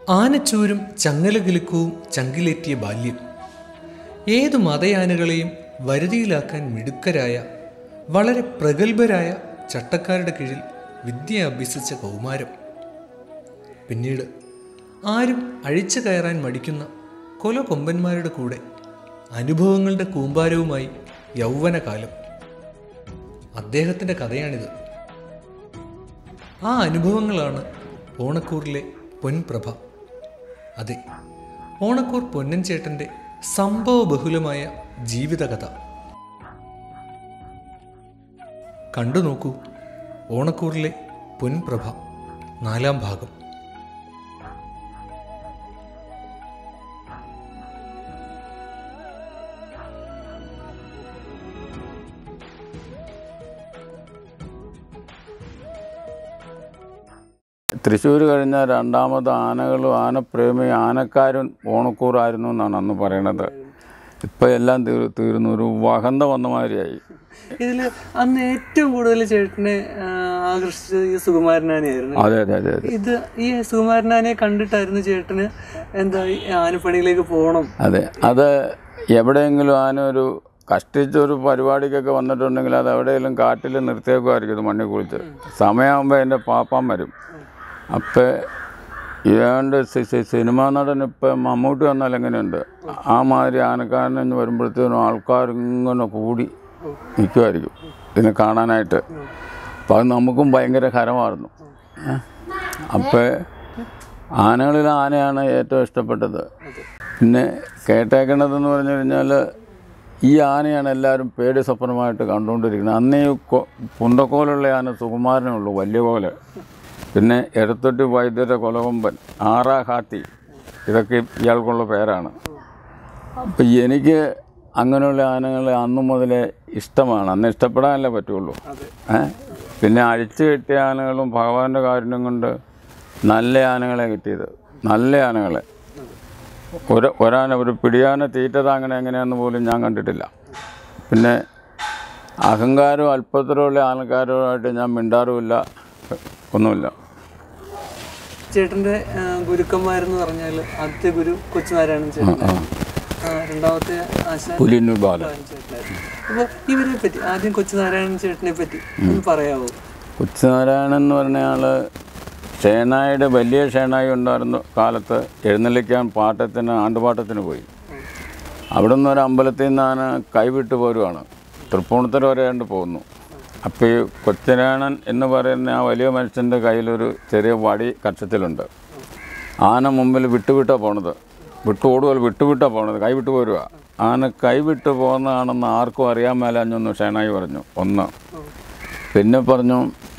ആനച്ചൂരും ചങ്ങലകിലുക്കവും ചങ്കിലേറ്റിയ ബാല്യം ഏതു മതയാനകളെയും വരുതിയിലാക്കാൻ മിടുക്കരായ വളരെ പ്രഗത്ഭരായ ചട്ടക്കാരുടെ കീഴിൽ വിദ്യ അഭ്യസിച്ച കൗമാരം പിന്നീട് ആരും അഴിച്ചു കയറാൻ മടിക്കുന്ന കൊല കൊമ്പന്മാരുടെ കൂടെ അനുഭവങ്ങളുടെ കൂമ്പാരവുമായി യൗവനകാലം അദ്ദേഹത്തിൻ്റെ കഥയാണിത് ആ അനുഭവങ്ങളാണ് ഓണക്കൂറിലെ പൊൻപ്രഭ അതെ ഓണക്കൂർ പൊന്നൻ ചേട്ടൻ്റെ സംഭവബഹുലമായ ജീവിതകഥ കണ്ടു നോക്കൂ ഓണക്കൂറിലെ പൊൻപ്രഭ നാലാം ഭാഗം തൃശ്ശൂർ കഴിഞ്ഞ രണ്ടാമത് ആനകളും ആനപ്രേമി ആനക്കാരും ഓണക്കൂറായിരുന്നു എന്നാണ് അന്ന് പറയണത് ഇപ്പം എല്ലാം തീർ തീർന്നു ഒരു വഹന്ത വന്ന മാതിരിയായി ഇതില് അന്ന് ഏറ്റവും കൂടുതൽ ചേട്ടനെ ആ, ആകർഷിച്ചത് ഈ സുകുമാരനാനെയായിരുന്നു അതെ അതെ അതെ അതെ ഇത് ഈ സുകുമാരനാനെ കണ്ടിട്ടായിരുന്നു ചേട്ടന് എന്താ ഈ ആനപ്പണിയിലേക്ക് പോകണം അതെ അത് എവിടെയെങ്കിലും ആന ഒരു കഷ്ടിച്ചൊരു പരിപാടിക്കൊക്കെ വന്നിട്ടുണ്ടെങ്കിൽ അത് എവിടെയെങ്കിലും കാട്ടിൽ നിർത്തിയേക്കുമായിരിക്കും ഇത് മണ്ണിൽ കുളിച്ച് സമയമാകുമ്പോൾ എൻ്റെ പാപ്പാൻ വരും അപ്പം ഏതാണ്ട് സി- സി- സിനിമാ നടൻ ഇപ്പം മമ്മൂട്ടി വന്നാൽ എങ്ങനെയുണ്ട് ആ മാതിരി ആനക്കാരൻ എന്ന് വരുമ്പോഴത്തേനും ആൾക്കാർ ഇങ്ങനെ കൂടി നിൽക്കുമായിരിക്കും ഇതിനെ കാണാനായിട്ട് അപ്പം അത് നമുക്കും ഭയങ്കര ഹരമായിരുന്നു അപ്പോൾ ആനകളിൽ ആനയാണ് ഏറ്റവും ഇഷ്ടപ്പെട്ടത് പിന്നെ കേട്ടേക്കണതെന്ന് പറഞ്ഞു കഴിഞ്ഞാൽ ഈ ആനയാണ് എല്ലാവരും പേടി സ്വപ്നമായിട്ട് കണ്ടുകൊണ്ടിരിക്കുന്നത് അന്നേ ഈ കൊ- പുണ്ടക്കോലുള്ള ആന സുകുമാരനേ ഉള്ളൂ വലിയ കോല് പിന്നെ എടത്തൊട്ടി വൈദ്യരുടെ കൊലകൊമ്പൻ ആറാ ഹാത്തി ഇതൊക്കെ ഇയാൾക്കുള്ള പേരാണ് അപ്പം എനിക്ക് അങ്ങനെയുള്ള ആനകളെ അന്നു മുതലേ ഇഷ്ടമാണ് അന്ന് ഇഷ്ടപ്പെടാനല്ലേ പറ്റുള്ളൂ ഏ പിന്നെ അഴിച്ചു കെട്ടിയ ആനകളും ഭഗവാന്റെ കാരുണ്യം കൊണ്ട് നല്ല ആനകളെ കിട്ടിയത് നല്ല ആനകളെ ഒരു ഒരാന ഒരു പിടിയാന തീറ്റ താങ്ങണ എങ്ങനെയാണെന്ന് പോലും ഞാൻ കണ്ടിട്ടില്ല പിന്നെ അഹങ്കാരവും അല്പത്തരമുള്ള ആൾക്കാരുമായിട്ട് ഞാൻ മിണ്ടാറുമില്ല ഒന്നുമില്ല ചേട്ടന്റെ ആ, ഗുരുക്കന്മാരെന്ന് പറഞ്ഞാൽ ആദ്യത്തെ ഗുരു കൊച്ചുനാരായണൻ ചേട്ടൻ രണ്ടാമത്തെ ആശാൻ പുലിന്നൂർ ബാലൻ ചേട്ടനായിരുന്നു അപ്പൊ ഇവരെ പറ്റി ആദ്യം കൊച്ചുനാരായണൻ ചേട്ടനെ പറ്റി ഒന്ന് പറയാവോ കൊച്ചുനാരായണൻ എന്ന് പറഞ്ഞ ആൾ ഷേണായുടെ വലിയ ഷേണായി ഉണ്ടായിരുന്ന കാലത്ത് എഴുന്നള്ളിക്കാൻ പാട്ടത്തിന് ആണ്ടുപാട്ടത്തിന് പോയി അവിടെ നിന്ന് ഒരു അമ്പലത്തിൽ നിന്നാണ് കൈവിട്ട് പോരുവാണ് തൃപ്പൂണിത്തറ വരെ കണ്ട് പോകുന്നു അപ്പോൾ ഈ കൊച്ചുനാരായണൻ എന്ന് പറയുന്ന ആ വലിയ മനുഷ്യൻ്റെ കയ്യിലൊരു ചെറിയ വടി കക്ഷത്തിലുണ്ട് ആന മുമ്പിൽ വിട്ടുവിട്ടാ പോണത് വിട്ടു ഓടുപോലെ വിട്ടുവിട്ടാ പോണത് കൈവിട്ട് പോരുക ആന കൈവിട്ട് പോകുന്നതാണെന്ന് ആർക്കും അറിയാൻ മേലാഞ്ഞൊന്ന് ഷേണായി പറഞ്ഞു ഒന്ന് പിന്നെ പറഞ്ഞു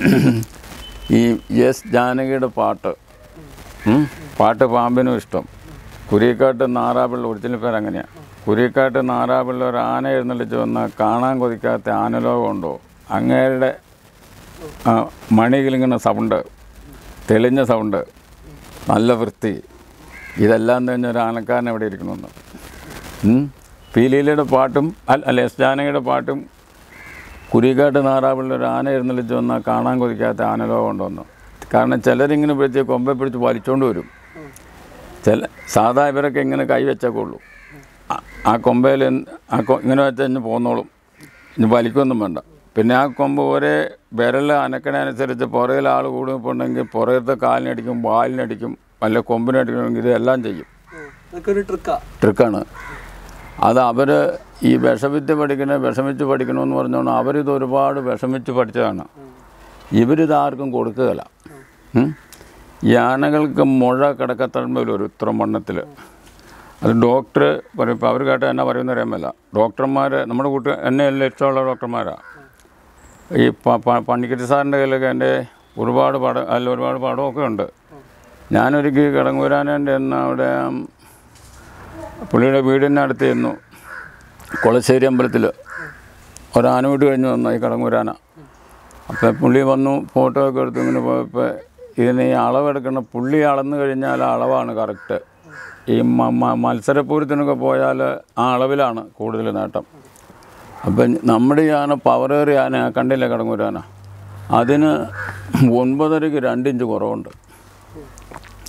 ഈ എസ് ജാനകിയുടെ പാട്ട് ഉം, പാട്ട് പാമ്പിനും ഇഷ്ടം കുരിക്കാട്ട് നാറാപിള്ള ഒറിജിനൽ പേര് അങ്ങനെയാണ് കുരിക്കാട്ട് നാറാപിള്ള ഒരു ആന എഴുന്നള്ളിച്ച് വന്നാൽ കാണാൻ കൊതിക്കാത്ത ആനലോകം ഉണ്ടോ അങ്ങേരുടെ ആ, മണി കിളിങ്ങുന്ന സൗണ്ട് തെളിഞ്ഞ സൗണ്ട് നല്ല വൃത്തി ഇതെല്ലാം തന്നെ ഒരു ആനക്കാരൻ എവിടെ ഇരിക്കണമെന്ന് ഉം. പി ലീലയുടെ പാട്ടും അല്ല അല്ല എസ് ജാനകിയുടെ പാട്ടും കുരിക്കാട്ട് നാറാപിള്ള ഒരു ആന എഴുന്നള്ളിച്ച് വന്നാൽ കാണാൻ കൊതിക്കാത്ത ആനലോകം ഉണ്ടോന്ന് കാരണം ചിലരിങ്ങനെ പിടിച്ച് കൊമ്പെ പിടിച്ച് വലിച്ചുകൊണ്ട് വരും ചില സാധാ ഇവരൊക്കെ ഇങ്ങനെ കൈ വെച്ചേക്കുള്ളൂ ആ- ആ കൊമ്പയിൽ എന്ത്- ആ കൊ ഇങ്ങനെ വെച്ചാൽ ഇഞ്ഞ് പോന്നോളും ഇനി വലിക്കൊന്നും വേണ്ട പിന്നെ ആ കൊമ്പ് ഒരേ വിരൽ അനക്കണനുസരിച്ച് പുറകിൽ ആൾ കൂടുമ്പോണ്ടെങ്കിൽ പുറകത്തെ കാലിനടിക്കും വാലിനടിക്കും വല്ല കൊമ്പിനടിക്കണമെങ്കിൽ ഇതെല്ലാം ചെയ്യും അതൊക്കെ ഒരു ട്രിക്കാ ട്രിക്കാണ് അത് അവർ ഈ വിഷവിദ്യ പഠിക്കണ വിഷമിച്ച് പഠിക്കണമെന്ന് പറഞ്ഞുകൊണ്ട് അവരിത് ഒരുപാട് വിഷമിച്ച് പഠിച്ചതാണ് ഇവരിത് ആർക്കും കൊടുക്കുകയില്ല ഉം. ഈ ആനകൾക്ക് മുഴ കിടക്കത്തഴമ്പയിൽ ഒരു ഇത്ര വണ്ണത്തിൽ അത് ഡോക്ടർ പറയും ഇപ്പോൾ അവർ കേട്ടാൽ എന്നാ പറയുന്ന അറിയാമല്ല ഡോക്ടർമാർ നമ്മുടെ കൂട്ട് എന്നെ എല്ലാം ഇഷ്ടമുള്ള ഡോക്ടർമാരാണ് ഈ പ- പ- പണിക്കരി സാറിൻ്റെ കയ്യിലൊക്കെ എൻ്റെ ഒരുപാട് പടം അല്ല ഒരുപാട് പടമൊക്കെ ഉണ്ട് ഞാനൊരിക്കൽ കിടങ്ങൂരാനൻ്റെ എന്ന് അവിടെ ഉം, പുള്ളിയുടെ വീടിൻ്റെ അടുത്ത് ചെന്നു കൊളശ്ശേരി അമ്പലത്തിൽ ഒരാന വീട്ട് കഴിഞ്ഞ് വന്നു ഈ കടങ്ങൂരാന അപ്പോൾ പുള്ളി വന്നു ഫോട്ടോ ഒക്കെ എടുത്ത് ഇങ്ങനെ പോയപ്പോൾ ഇതിന് ഈ അളവെടുക്കുന്ന പുള്ളി അളന്നു കഴിഞ്ഞാൽ ആ അളവാണ് കറക്റ്റ് ഈ മ- മ- മത്സരപൂരത്തിനൊക്കെ പോയാൽ ആ അളവിലാണ് കൂടുതൽ നേട്ടം അപ്പം നമ്മുടെ ഈ ആന പവറേറിയ ആന കണ്ടില്ല കടങ്ങൂരാന അതിന് ഒൻപതരയ്ക്ക് രണ്ടിഞ്ച് കുറവുണ്ട്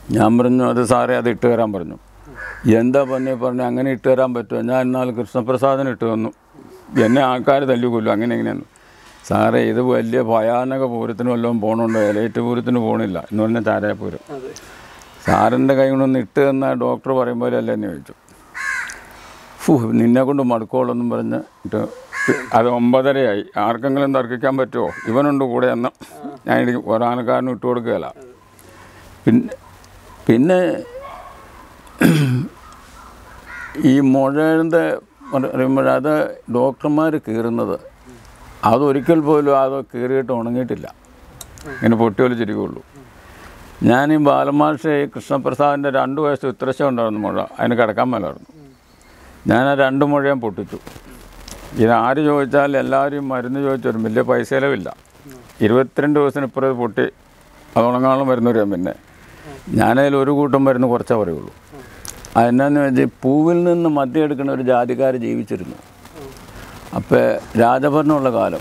ഞാൻ പറഞ്ഞു അത് സാറേ അത് ഇട്ട് തരാൻ പറഞ്ഞു എന്താ പൊന്നെ പറഞ്ഞു അങ്ങനെ ഇട്ട് തരാൻ പറ്റുമോ ഞാൻ എന്നാൽ കൃഷ്ണപ്രസാദിന് ഇട്ട് തന്നു എന്നെ ആൾക്കാർ തല്ലിക്കൊല്ലും അങ്ങനെ എങ്ങനെയാണ് സാറേ ഇത് വലിയ ഭയാനക പൂരത്തിന് വല്ലതും പോകണുണ്ടോ എലൈറ്റ് പൂരത്തിന് പോകണില്ല എന്ന് പറഞ്ഞാൽ ചാരായപൂരം അതെ സാറിൻ്റെ കൈ കൊണ്ടൊന്ന് ഇട്ട് തന്ന ഡോക്ടർ പറയുമ്പോൾ അല്ലേ എന്ന് ചോദിച്ചു ഫു നിന്നെ കൊണ്ട് മടുക്കോളെന്നും പറഞ്ഞ് ഇട്ട് അത് ഒമ്പതരയായി ആർക്കെങ്കിലും തർക്കിക്കാൻ പറ്റുമോ ഇവനുണ്ട് കൂടെ എന്ന് ഞാൻ ഇടി ഒരാനക്കാരനും ഇട്ട് കൊടുക്കുകയില്ല പിന്നെ പിന്നെ ഈ മുഴയുടെ പറയുമ്പോൾ അത് ഡോക്ടർമാർ കീറുന്നത് അതൊരിക്കൽ പോലും അത് കീറിയിട്ട് ഉണങ്ങിയിട്ടില്ല ഇങ്ങനെ പൊട്ടിയൊലിച്ചിരിക്കുകയുള്ളൂ ഞാൻ ഈ ബാലമാഷ കൃഷ്ണപ്രസാദിൻ്റെ രണ്ട് വയസ്സ് ഉത്തരശം ഉണ്ടായിരുന്നു മുഴ അതിന് കിടക്കാൻ മേലായിരുന്നു ഞാൻ ആ രണ്ട് മുഴയും പൊട്ടിച്ചു ഇത് ആര് ചോദിച്ചാൽ എല്ലാവരും മരുന്ന് ചോദിച്ചു വരും വലിയ പൈസ ചിലവില്ല ഇരുപത്തിരണ്ട് ദിവസത്തിന് ഇപ്പുറം ഇത് പൊട്ടി അത് ഉണങ്ങാനുള്ള മരുന്ന് വരാം പിന്നെ ഞാനതിൽ ഒരു കൂട്ടം മരുന്ന് കുറച്ചേ പറയുള്ളൂ അതെന്നാന്ന് വെച്ചാൽ പൂവിൽ നിന്ന് മദ്യം എടുക്കുന്ന ഒരു ജാതിക്കാർ ജീവിച്ചിരുന്നു അപ്പോൾ രാജഭരണമുള്ള കാലം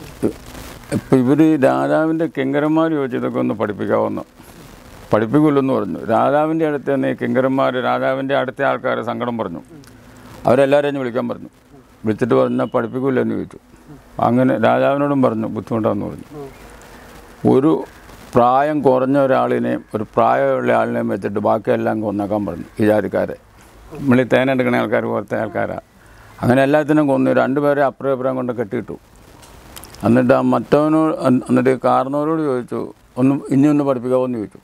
ഇപ്പം ഇവർ രാജാവിൻ്റെ കിങ്കരന്മാർ ചോദിച്ചു ഇതൊക്കെ ഒന്ന് പഠിപ്പിക്കാമെന്ന് പഠിപ്പിക്കില്ലെന്ന് പറഞ്ഞു രാജാവിൻ്റെ അടുത്ത് തന്നെ ഈ കിങ്കരന്മാർ രാജാവിൻ്റെ അടുത്ത ആൾക്കാർ സങ്കടം പറഞ്ഞു അവരെല്ലാവരെയും ഞാൻ വിളിക്കാൻ പറഞ്ഞു വിളിച്ചിട്ട് പറഞ്ഞാൽ പഠിപ്പിക്കില്ല എന്ന് ചോദിച്ചു അങ്ങനെ രാജാവിനോടും പറഞ്ഞു ബുദ്ധിമുട്ടാന്ന് പറഞ്ഞു ഒരു പ്രായം കുറഞ്ഞ ഒരാളിനെയും ഒരു പ്രായമുള്ള ആളിനെയും വെച്ചിട്ട് ബാക്കിയെല്ലാം കൊന്നേക്കാൻ പറഞ്ഞു ഈ ജാതിക്കാരെ നമ്മൾ ഈ തേനെടുക്കുന്ന ആൾക്കാർ പുറത്തെ ആൾക്കാരാണ് അങ്ങനെ എല്ലാത്തിനും കൊന്നു രണ്ടുപേരെ അപ്പുറം ഇപ്പുറം കൊണ്ട് കെട്ടിയിട്ടു എന്നിട്ട് ആ മറ്റവനോട് അൻ- എന്നിട്ട് ഈ കാരണവരോട് ചോദിച്ചു ഒന്ന് ഇനി ഒന്ന് പഠിപ്പിക്കാമോ എന്ന് ചോദിച്ചു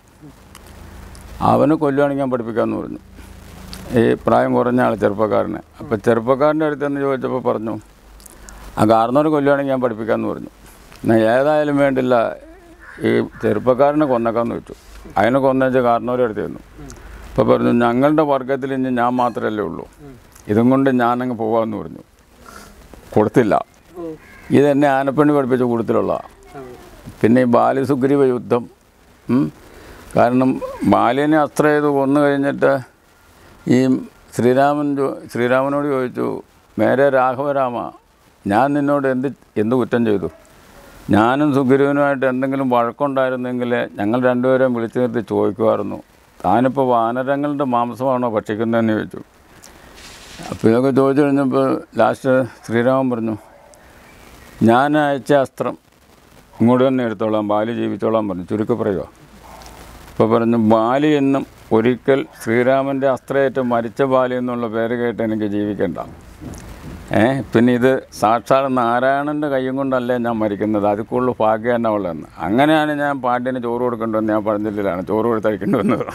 അവന് കൊല്ലുവാണെങ്കിൽ ഞാൻ പഠിപ്പിക്കാമെന്ന് പറഞ്ഞു ഈ പ്രായം കുറഞ്ഞ ആൾ ചെറുപ്പക്കാരനെ അപ്പോൾ ചെറുപ്പക്കാരൻ്റെ അടുത്ത് എന്ന് ചോദിച്ചപ്പോൾ പറഞ്ഞു ആ കാരണവർ കൊല്ലുവാണെങ്കിൽ ഞാൻ പഠിപ്പിക്കാമെന്ന് പറഞ്ഞു എന്നാൽ ഏതായാലും വേണ്ടില്ല ഈ ചെറുപ്പക്കാരനെ കൊന്നേക്കാന്ന് വെച്ചു അതിനെ കൊന്നേച്ച് കാരണവരെ അടുത്ത് ചെന്നു അപ്പോൾ പറഞ്ഞു ഞങ്ങളുടെ വർഗത്തിൽ ഇനി ഞാൻ മാത്രമല്ലേ ഉള്ളൂ ഇതും കൊണ്ട് ഞാനങ്ങ് പോകാമെന്ന് പറഞ്ഞു കൊടുത്തില്ല ഓ ഇതെന്നെ ആനപ്പണി പഠിപ്പിച്ച കൂട്ടത്തിലുള്ള അതെ പിന്നെ ഈ ബാലിസുഗ്രീവ യുദ്ധം ഉം. കാരണം ബാല്യനെ അസ്ത്ര ചെയ്ത് കൊന്നു കഴിഞ്ഞിട്ട് ഈ ശ്രീരാമൻ ചോ- ശ്രീരാമനോട് ചോദിച്ചു മേരെ രാഘവരാമ ഞാൻ നിന്നോട് എന്ത് എന്ത് കുറ്റം ചെയ്തു ഞാനും സുഗ്രീവനുമായിട്ട് എന്തെങ്കിലും വഴക്കുണ്ടായിരുന്നെങ്കിൽ ഞങ്ങൾ രണ്ടുപേരെയും വിളിച്ചു നിർത്തി ചോദിക്കുമായിരുന്നു താനിപ്പോൾ വാനരങ്ങളുടെ മാംസമാണോ ഭക്ഷിക്കുന്നതെന്ന് ചോദിച്ചു അപ്പോൾ ഇതൊക്കെ ചോദിച്ചു കഴിഞ്ഞപ്പോൾ ലാസ്റ്റ് ശ്രീരാമൻ പറഞ്ഞു ഞാൻ അയച്ച അസ്ത്രം ഇങ്ങോട്ട് തന്നെ എടുത്തോളാം ബാലി ജീവിച്ചോളാം പറഞ്ഞു ചുരുക്കി പറയുക ഇപ്പോൾ പറഞ്ഞു ബാലി എന്നും ഒരിക്കൽ ശ്രീരാമൻ്റെ അസ്ത്രയേറ്റ് മരിച്ച ബാലി എന്നുള്ള പേര് കേട്ട് എനിക്ക് ജീവിക്കണ്ട ഏ പിന്നെ ഇത് സാക്ഷാൽ നാരായണൻ്റെ കൈയും കൊണ്ടല്ലേ ഞാൻ മരിക്കുന്നത് അതിൽ കൂടുതൽ ഭാഗ്യം തന്നെ ഉള്ളതെന്ന് അങ്ങനെയാണ് ഞാൻ പാണ്ഡ്യന് ചോറ് കൊടുക്കേണ്ടതെന്ന് ഞാൻ പറഞ്ഞില്ലാണ് ചോറ് കൊടുത്തഴിക്കേണ്ടി വന്നത്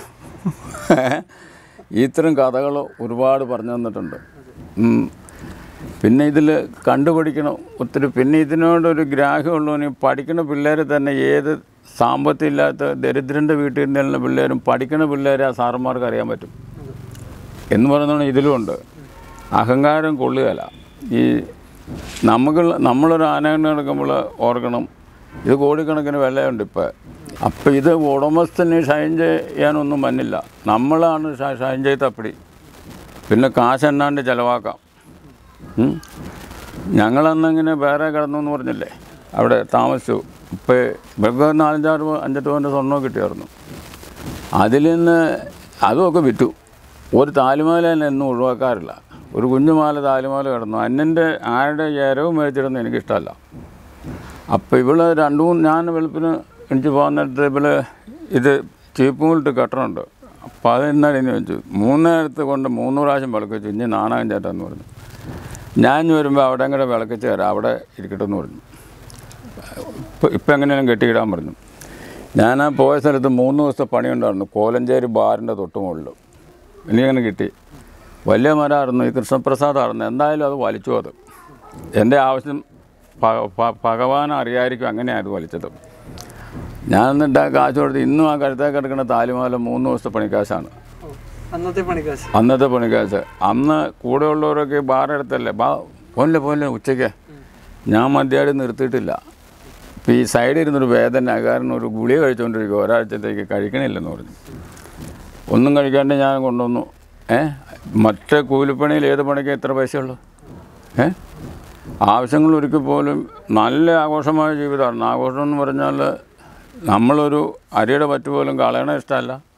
ഇത്തരം കഥകൾ ഒരുപാട് പറഞ്ഞു തന്നിട്ടുണ്ട് ഉം. പിന്നെ ഇതിൽ കണ്ടുപഠിക്കണം ഒത്തിരി പിന്നെ ഇതിനോടൊരു ഗ്രാഹ്യമുള്ളവന് പഠിക്കുന്ന പിള്ളേരെ തന്നെ ഏത് സാമ്പത്തികം ഇല്ലാത്ത ദരിദ്രൻ്റെ വീട്ടിൽ നിന്നുള്ള പിള്ളേരും പഠിക്കുന്ന പിള്ളേരെ ആ സാറന്മാർക്ക് അറിയാൻ പറ്റും എന്ന് പറയുന്നതാണ് ഇതിലുമുണ്ട് അഹങ്കാരം കൊള്ളുകയല്ല ഈ നമുക്ക് നമ്മളൊരു ആനകണ്ണ് നടക്കുമ്പോൾ ഓർക്കണം ഇത് കോടിക്കണക്കിന് വിലയുണ്ട് ഇപ്പോൾ അപ്പോൾ ഇത് ഉടമസ്ഥന് ഷൈൻ ചെയ്യാനൊന്നും വന്നില്ല നമ്മളാണ് ഷ- ഷൈൻ ചെയ്ത് തപ്പടി പിന്നെ കാശ് എന്നാണ്ട് ചിലവാക്കാം ഉം. ഞങ്ങളന്നിങ്ങനെ വേറെ കിടന്നു എന്ന് പറഞ്ഞില്ലേ അവിടെ താമസിച്ചു ഇപ്പോൾ ഇവർക്ക് ഒരു നാലഞ്ചാറ് പോ- അഞ്ചെട്ട് പവൻ്റെ സ്വർണ്ണമൊക്കെ കിട്ടിയായിരുന്നു അതിൽ നിന്ന് അതുമൊക്കെ വിറ്റു ഒരു താലിമാല തന്നെ എന്നും ഒഴിവാക്കാറില്ല ഒരു കുഞ്ഞുമാല താലിമാല കിടന്നു അന്നൻ്റെ ആരുടെ ഏരവും മേടിച്ചിടുന്ന എനിക്കിഷ്ടമല്ല അപ്പോൾ ഇവള് രണ്ടു മൂന്ന് ഞാൻ വെളുപ്പിന് എനിക്ക് പോകുന്നിട്ട് ഇവള് ഇത് ചീപ്പുമിട്ട് കെട്ടണുണ്ട് അപ്പോൾ അത് എന്നാലും വെച്ചു മൂന്നേരത്ത് കൊണ്ട് മൂന്ന് പ്രാവശ്യം വിളക്കിച്ചു ഇനി നാണകം ചേട്ടാന്ന് പറഞ്ഞു ഞാൻ വരുമ്പോൾ അവിടെ കൂടെ വിളക്കിച്ച് തരാം അവിടെ ഇരിക്കട്ടെ എന്ന് പറഞ്ഞു ഇപ്പം ഇപ്പം എങ്ങനെയാലും കെട്ടിയിടാൻ പറഞ്ഞു ഞാൻ ആ പോയ സ്ഥലത്ത് മൂന്ന് ദിവസത്തെ പണിയുണ്ടായിരുന്നു കോലഞ്ചേരി ബാറിൻ്റെ തൊട്ട് മുകളിൽ എനിക്കങ്ങനെ കിട്ടി വലിയ മരമായിരുന്നു ഈ കൃഷ്ണപ്രസാദായിരുന്നു എന്തായാലും അത് വലിച്ചു അത് എൻ്റെ ആവശ്യം ഭ- ഭ- ഭഗവാൻ അറിയായിരിക്കും അങ്ങനെയായിരുന്നു വലിച്ചത് ഞാൻ എന്നിട്ട് ആ കാശ് കൊടുത്ത് ഇന്നും ആ കഴുത്തേ കിടക്കുന്ന താലിമാല മൂന്ന് ദിവസത്തെ പണിക്കാശാണ് ഓ അന്നത്തെ പണിക്കാശ് അന്നത്തെ പണിക്കാശ് അന്ന് കൂടെയുള്ളവരൊക്കെ ബാറെടുത്തല്ലേ ബാ പോലില്ല പോലില്ല ഉച്ചയ്ക്ക് ഞാൻ മദ്യാടി നിർത്തിയിട്ടില്ല ഇപ്പം ഈ സൈഡിൽ ഇരുന്നൊരു വേദന കാരണം ഒരു ഗുളിക കഴിച്ചുകൊണ്ടിരിക്കുക ഒരാഴ്ചത്തേക്ക് കഴിക്കണില്ലെന്ന് പറഞ്ഞു ഒന്നും കഴിക്കാണ്ട് ഞാൻ കൊണ്ടുവന്നു ഏ മറ്റേ കൂലിപ്പണിയിൽ ഏത് പണിക്ക് എത്ര പൈസയുള്ളൂ ഏ ആവശ്യങ്ങൾ ഒരിക്കൽ പോലും നല്ല ആഘോഷമായ ജീവിതമാണ് ആഘോഷം എന്ന് പറഞ്ഞാൽ നമ്മളൊരു അരിയുടെ പറ്റ് പോലും കളയണ ഇഷ്ടമല്ല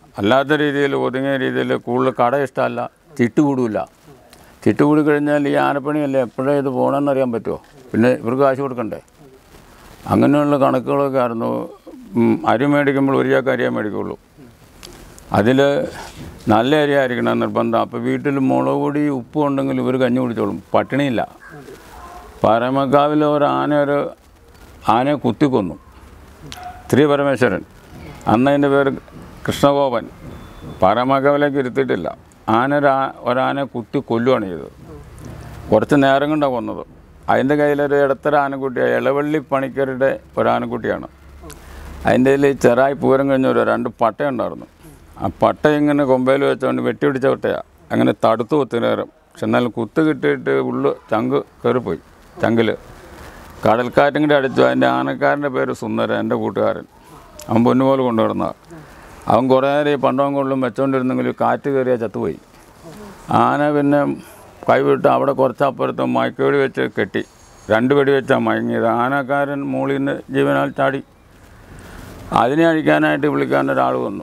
അല്ലാത്ത രീതിയിൽ ഒതുങ്ങിയ രീതിയിൽ കൂടുതൽ കട ഇഷ്ടമല്ല ചിട്ട് കൂടില്ല ചിട്ട് കൂടി കഴിഞ്ഞാൽ ഈ ആനപ്പണിയല്ലേ എപ്പോഴേ ഇത് പോകണമെന്ന് അറിയാൻ പറ്റുമോ പിന്നെ ഇവർക്ക് കാശ് കൊടുക്കണ്ടേ അങ്ങനെയുള്ള കണക്കുകളൊക്കെ ആയിരുന്നു ഉം, അരി മേടിക്കുമ്പോൾ ഒരു ചാക്ക് അരിയേ മേടിക്കുള്ളൂ അതിൽ നല്ല അരി ആയിരിക്കണം നിർബന്ധം അപ്പോൾ വീട്ടിൽ മുളക് പൊടി ഉപ്പും ഉണ്ടെങ്കിൽ ഇവർ കഞ്ഞി കുടിച്ചോളും പട്ടിണിയില്ല പാറമക്കാവിൽ ഒരു ആന ഒരു ആനയെ കുത്തിക്കൊന്നു ശ്രീ പരമേശ്വരൻ അന്ന് അതിൻ്റെ പേര് കൃഷ്ണഗോപൻ പാറമക്കാവിലേക്ക് ഇരുത്തിയിട്ടില്ല ആന ഒരു ആ- ഒരാനയെ കുത്തി കൊല്ലുകയാണ് ചെയ്തത് കുറച്ച് നേരം കൊണ്ടാണ് കൊന്നത് അതിൻ്റെ കയ്യിലൊരു ഇടത്തര ആനക്കുട്ടിയാണ് ഇളവള്ളി പണിക്കരുടെ ഒരാനക്കുട്ടിയാണ് അതിൻ്റെ കയ്യിൽ ചെറായി പൂരം കഴിഞ്ഞ ഒരു രണ്ട് പട്ടയുണ്ടായിരുന്നു ആ പട്ട ഇങ്ങനെ കൊമ്പയിൽ വെച്ചുകൊണ്ട് വെട്ടിപിടിച്ച പട്ടയാണ് അങ്ങനെ തടുത്തു കുത്തി നേരം പക്ഷെ എന്നാൽ കുത്ത് കിട്ടിയിട്ട് ഉള്ളു ചങ്ക് കയറിപ്പോയി ചങ്കിൽ കടൽക്കാറ്റും കൂടി അടിച്ചു അതിൻ്റെ ആനക്കാരൻ്റെ പേര് സുന്ദരൻ എൻ്റെ കൂട്ടുകാരൻ അവൻ പൊന്നുപോലെ കൊണ്ടുവരുന്ന അവൻ കുറേ നേരം ഈ പണ്ടവും കൊള്ളും വെച്ചോണ്ടിരുന്നെങ്കിൽ കാറ്റ് കയറിയാൽ ചത്തുപോയി ആന പിന്നെ കൈവിട്ട് അവിടെ കുറച്ചപ്പുറത്ത് മയക്കുവെടി വെച്ച് കെട്ടി രണ്ട് വെടി വെച്ചാൽ മയങ്ങിയത് ആനക്കാരൻ മുകളിൽ നിന്ന് ജീവനാൽ ചാടി അതിനെ അഴിക്കാനായിട്ട് വിളിക്കാൻ ഒരാൾ വന്നു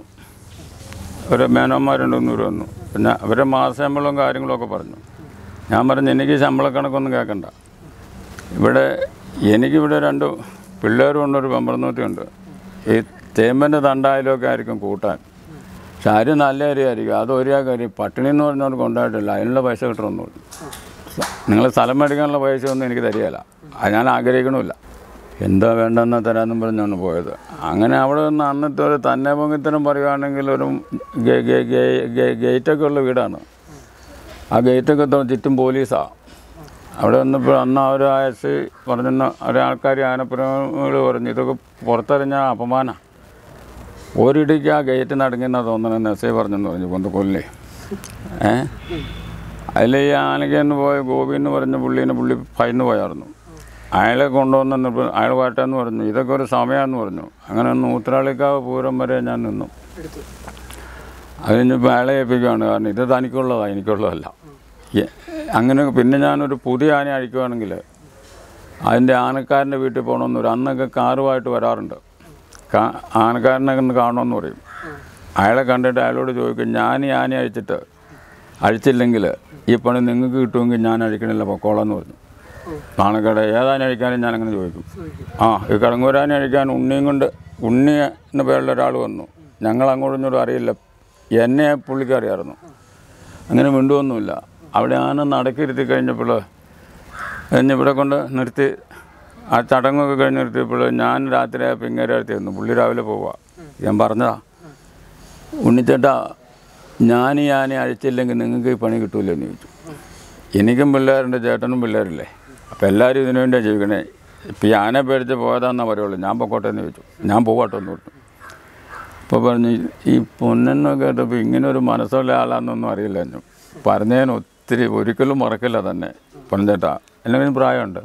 ഒരു മേനോന്മാരുണ്ട് ഒന്നൂര് വന്നു പിന്നെ അവരെ മാസശമ്പളവും കാര്യങ്ങളൊക്കെ പറഞ്ഞു ഞാൻ പറഞ്ഞു എനിക്ക് ശമ്പളക്കണക്കൊന്നും കേൾക്കണ്ട ഇവിടെ എനിക്കിവിടെ രണ്ട് പിള്ളേരും ഉണ്ട് ഒരു പെമ്പറന്നൂത്തിയുണ്ട് ഈ തേമ്പൻ്റെ തണ്ടായാലൊക്കെ ആയിരിക്കും കൂട്ടാൻ പക്ഷെ അരി നല്ല അരി ആയിരിക്കും അത് ഒരു അരി പട്ടിണി എന്ന് പറഞ്ഞവർക്ക് ഉണ്ടായിട്ടില്ല അതിനുള്ള പൈസ കിട്ടണമെന്ന് നിങ്ങൾ സ്ഥലം മേടിക്കാനുള്ള പൈസ ഒന്നും എനിക്ക് തരികയില്ല അത് ഞാൻ ആഗ്രഹിക്കണമില്ല എന്താ വേണ്ടെന്നാ തരാമെന്നും പറഞ്ഞാണ് പോയത് അങ്ങനെ അവിടെ നിന്ന് അന്നത്തെ ഒരു തന്നെ പൊങ്ങിത്തരം പറയുകയാണെങ്കിൽ ഒരു ഗേ- ഗേ- ഗേ- ഗേ- ഗേറ്റൊക്കെ ഉള്ള വീടാണ് ആ ഗേറ്റൊക്കെ തൊ- ചുറ്റും പോലീസാണ് അവിടെ വന്നപ്പോൾ അന്ന് ആ ഒരു ആയസ് പറഞ്ഞ ഒരാൾക്കാർ ആനപ്പുരങ്ങൾ പറഞ്ഞു ഇതൊക്കെ പുറത്തെറിഞ്ഞ അപമാന ഒരിടിക്ക് ആ ഗേറ്റ് നടങ്ങിയെന്നാ തോന്നണമെന്ന് എസ് ഐ പറഞ്ഞെന്ന് പറഞ്ഞു കൊന്തക്കൊല്ലേ ഏ അതിൽ ഈ ആനയ്ക്ക് എന്ന് പോയ ഗോപി എന്ന് പറഞ്ഞ പുള്ളീനെ പുള്ളി ഫൈന് പോയായിരുന്നു അയാളെ കൊണ്ടുവന്ന് അയാൾ വരട്ടെന്ന് പറഞ്ഞു ഇതൊക്കെ ഒരു സമയമാണെന്ന് പറഞ്ഞു അങ്ങനെ നൂത്രാളിക്കാവ് പൂരം വരെ ഞാൻ നിന്നു എടുത്തു അത് കഴിഞ്ഞപ്പോൾ അയാളെ ഏൽപ്പിക്കുകയാണ് കാരണം ഇത് തനിക്കുള്ളതാണ് എനിക്കുള്ളതല്ല എ- അങ്ങനെ പിന്നെ ഞാനൊരു പുതിയ ആന അഴിക്കുവാണെങ്കിൽ അതിൻ്റെ ആനക്കാരൻ്റെ വീട്ടിൽ പോകണമെന്ന് പറയും അന്നൊക്കെ കാറുമായിട്ട് വരാറുണ്ട് കാ ആനക്കാരനെ ഒന്ന് കാണണമെന്ന് പറയും അയാളെ കണ്ടിട്ട് അയാളോട് ചോദിക്കും ഞാൻ ഈ ആന അഴിച്ചിട്ട് അഴിച്ചില്ലെങ്കിൽ ഈ പണി നിങ്ങൾക്ക് കിട്ടുമെങ്കിൽ ഞാൻ അഴിക്കണില്ല പൊക്കോളാം എന്ന് പറഞ്ഞു നാണക്കട ഏതാനും അഴിക്കാനും ഞാൻ അങ്ങനെ ചോദിക്കും ആ ഈ കടങ്ങൂരാനെ അഴിക്കാൻ ഉണ്ണിയും കൊണ്ട് ഉണ്ണി എന്ന പേരുള്ള ഒരാൾ വന്നു ഞങ്ങൾ അങ്ങോട്ടും ഇങ്ങോട്ടും അറിയില്ല എന്നെ പുള്ളിക്ക് അറിയാമായിരുന്നു അങ്ങനെ മിണ്ടുവൊന്നുമില്ല അവിടെ ആന നടക്കിരുത്തി കഴിഞ്ഞപ്പോൾ കഴിഞ്ഞ് ഇവിടെ കൊണ്ട് നിർത്തി ആ ചടങ്ങൊക്കെ കഴിഞ്ഞ് നിർത്തിയപ്പോൾ ഞാൻ രാത്രി ആയപ്പോൾ ഇങ്ങനെ അടുത്ത് വന്നു പുള്ളി രാവിലെ പോവുക ഞാൻ പറഞ്ഞതാ ഉണ്ണിച്ചേട്ടാ ഞാൻ ഈ ആനയെ അഴിച്ചില്ലെങ്കിൽ നിങ്ങൾക്ക് ഈ പണി കിട്ടൂല എന്ന് ചോദിച്ചു എനിക്കും പിള്ളേരുണ്ട് ചേട്ടനും പിള്ളേരില്ലേ അപ്പോൾ എല്ലാവരും ഇതിനു വേണ്ടിയാണ് ജീവിക്കണേ ഇപ്പം ഈ ആനയെ പേടിച്ച് പോയതാന്നാ പറയുള്ളൂ ഞാൻ പൊക്കോട്ടെ എന്ന് ചോദിച്ചു ഞാൻ പോകട്ടോ എന്ന് പറഞ്ഞു അപ്പോൾ പറഞ്ഞു ഈ പൊന്നെന്നൊക്കെ കേട്ടപ്പോൾ ഇങ്ങനെ ഒരു മനസ്സുള്ള ആളാണെന്നൊന്നും അറിയില്ല ഞാൻ പറഞ്ഞതിന് ഒത്തിരി ഒരിക്കലും മറക്കില്ല തന്നെ പൊന്നേട്ടാ എന്നെ പ്രായമുണ്ട്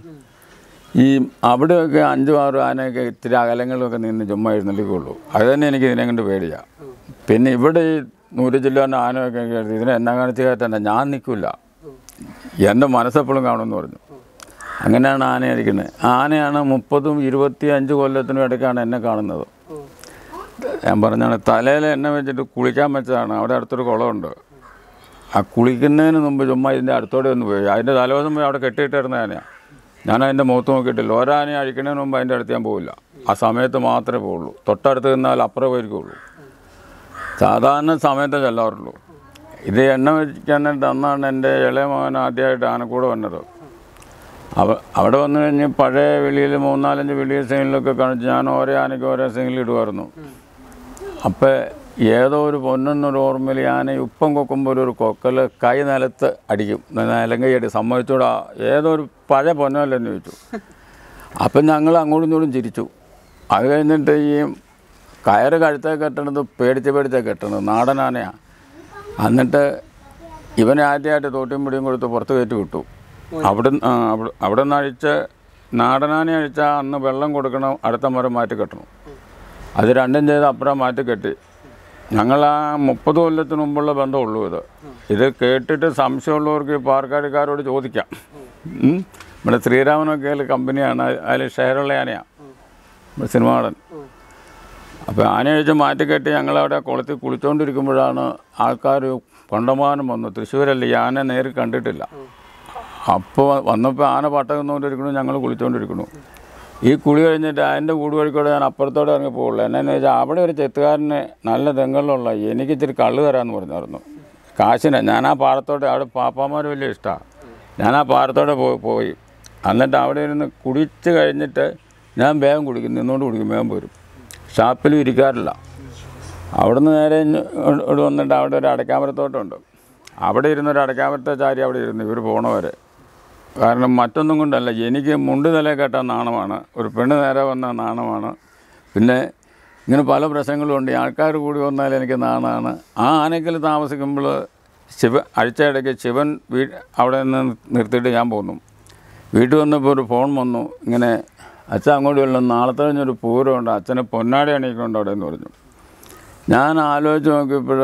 ഈ അവിടെയൊക്കെ അഞ്ചും ആറും ആനയൊക്കെ ഇത്തിരി അകലങ്ങളിലൊക്കെ നിന്ന് ചുമ്മാ എഴുന്നള്ളിക്കുള്ളൂ അത് തന്നെ എനിക്ക് ഇതിനെ കൊണ്ട് പേടിയാണ് പിന്നെ ഇവിടെ ഈ നൂറ് ജില്ലേൻ്റെ ആനയൊക്കെ കയറി ഇതിനെ എന്നാ കാണിച്ച് കയറ്റണ്ട ഞാൻ നിൽക്കില്ല എൻ്റെ മനസ്സെപ്പോഴും കാണുമെന്ന് പറഞ്ഞു അങ്ങനെയാണ് ആന ഇരിക്കുന്നത് ആനയാണ് മുപ്പതും ഇരുപത്തി അഞ്ച് കൊല്ലത്തിനും ഇടയ്ക്കാണ് എന്നെ കാണുന്നത് ഞാൻ പറഞ്ഞാണ് തലയിൽ എണ്ണ വെച്ചിട്ട് കുളിക്കാൻ വെച്ചതാണ് അവിടെ അടുത്തൊരു കുളമുണ്ട് ആ കുളിക്കുന്നതിന് മുമ്പ് ചുമ്മാ ഇതിൻ്റെ അടുത്തോടെ ഒന്ന് പോയി അതിൻ്റെ തലേദിവസം പോയി അവിടെ കെട്ടിയിട്ടിരുന്ന ആനയാണ് ഞാൻ അതിൻ്റെ മുഖത്ത് നോക്കിയിട്ടില്ല ഒരാനയെ അഴിക്കുന്നതിന് മുമ്പ് അതിൻ്റെ അടുത്ത് ഞാൻ പോവില്ല ആ സമയത്ത് മാത്രമേ പോവുള്ളൂ തൊട്ടടുത്ത് നിന്നാൽ അപ്പുറം പോയിരിക്കുള്ളൂ സാധാരണ സമയത്തേ ചെല്ലാറുള്ളൂ ഇത് എണ്ണ വയ്ക്കാനായിട്ട് അന്നാണ് എൻ്റെ ഇളയ മകൻ ആദ്യമായിട്ട് ആനക്കൂടെ വന്നത് അവ അവിടെ വന്നു കഴിഞ്ഞ് പഴയ വെളിയിൽ മൂന്നാലഞ്ച് വെളിയ സീനിലൊക്കെ കാണിച്ച് ഞാൻ ഓരോ ആനയ്ക്ക് ഓരോ സീനിൽ ഇടുമായിരുന്നു അപ്പോൾ ഏതോ ഒരു പൊന്നൊന്നൊരു ഓർമ്മയിൽ ഞാൻ ഈ ഉപ്പം കൊക്കുമ്പോൾ ഒരു കൊക്കൽ കൈ നിലത്ത് അടിക്കും നിലങ്കൈ അടി സമ്മതിച്ചൂടാ ഏതോ ഒരു പഴയ പൊന്നല്ലെന്ന് ചോദിച്ചു അപ്പം ഞങ്ങൾ അങ്ങോട്ടും ഇങ്ങോട്ടും ചിരിച്ചു അത് കഴിഞ്ഞിട്ട് ഈ കയറ് കഴുത്തേ കെട്ടണത് പേടിച്ച് പേടിച്ചേ കെട്ടണത് നാടൻ ആനയാണ് എന്നിട്ട് ഇവനെ ആദ്യമായിട്ട് തോട്ടിയും പിടിയും കൊടുത്ത് പുറത്ത് കയറ്റി വിട്ടു അവിടെ അവിടെ നിന്ന് അഴിച്ച് നാടനാനെ അഴിച്ചാൽ അന്ന് വെള്ളം കൊടുക്കണം അടുത്ത മരം മാറ്റി കെട്ടണം അത് രണ്ടും ചെയ്ത് അപ്പുറം മാറ്റി കെട്ടി ഞങ്ങൾ ആ മുപ്പത് കൊല്ലത്തിന് മുമ്പുള്ള ബന്ധമുള്ളൂ ഇത് ഇത് കേട്ടിട്ട് സംശയമുള്ളവർക്ക് ഈ പാർക്കാടിക്കാരോട് ചോദിക്കാം ഉം. ഇവിടെ ശ്രീരാമനൊക്കെ കമ്പനിയാണ് അതിൽ ഷെയറുള്ള ആനയാണ് സിനിമ നടൻ അപ്പോൾ ആനയഴിച്ച് മാറ്റിക്കെട്ടി ഞങ്ങളവിടെ കുളത്തിൽ കുളിച്ചുകൊണ്ടിരിക്കുമ്പോഴാണ് ആൾക്കാർ കൊണ്ടമാനം വന്നു തൃശ്ശൂരല്ല ഈ ആന നേരിൽ കണ്ടിട്ടില്ല അപ്പോൾ വന്നപ്പോൾ ആന പട്ടകുന്നോണ്ടിരിക്കണു ഞങ്ങൾ കുളിച്ചുകൊണ്ടിരിക്കണു ഈ കുളി കഴിഞ്ഞിട്ട് അതിൻ്റെ കൂട് വഴിക്കൂടെ ഞാൻ അപ്പുറത്തോടെ ഇറങ്ങി പോകുള്ളൂ എന്നാന്ന് വെച്ചാൽ അവിടെ ഒരു ചെത്തുകാരന് നല്ല തെങ്ങളിലുള്ള എനിക്ക് ഇച്ചിരി കള്ള് തരാമെന്ന് പറഞ്ഞായിരുന്നു കാശിന് ഞാൻ ആ പാടത്തോടെ അവിടെ പാപ്പാമാർ വലിയ ഇഷ്ടമാണ് ഞാൻ ആ പാടത്തോടെ പോയി പോയി എന്നിട്ട് അവിടെ ഇരുന്ന് കുടിച്ച് കഴിഞ്ഞിട്ട് ഞാൻ വേഗം കുടിക്കും നിന്നുകൊണ്ട് കുടിക്കും വേഗം പോരും ഷാപ്പിലും ഇരിക്കാറില്ല അവിടുന്ന് നേരെ ഇഞ്ഞ് ഇവിടെ വന്നിട്ട് അവിടെ ഒരു അടയ്ക്കാമരത്തോട്ടമുണ്ട് അവിടെ ഇരുന്നൊരു അടയ്ക്കാമരത്തെ ചാരി അവിടെ ഇരുന്നു ഇവർ പോണവരെ കാരണം മറ്റൊന്നും കൊണ്ടല്ല എനിക്ക് മുണ്ട് തല കെട്ട നാണമാണ് ഒരു പെണ്ണ് നേരെ വന്ന നാണമാണ് പിന്നെ ഇങ്ങനെ പല പ്രശ്നങ്ങളും ഉണ്ട് ഈ ആൾക്കാർ കൂടി വന്നാൽ എനിക്ക് നാണമാണ് ആ ആനയ്ക്കൽ താമസിക്കുമ്പോൾ ശിവ ആഴ്ചയിടയ്ക്ക് ശിവൻ വീ അവിടെ നിന്ന് നിർത്തിയിട്ട് ഞാൻ പോന്നു വീട്ടിൽ വന്നപ്പോൾ ഒരു ഫോൺ വന്നു ഇങ്ങനെ അച്ഛൻ അങ്ങോട്ട് വരണം നാളത്തെ കഴിഞ്ഞൊരു പൂരമുണ്ട് അച്ഛനെ പൊന്നാടി അണിയിക്കൊണ്ട് അവിടെ എന്ന് പറഞ്ഞു ഞാൻ ആലോചിച്ച് നോക്കിയപ്പോൾ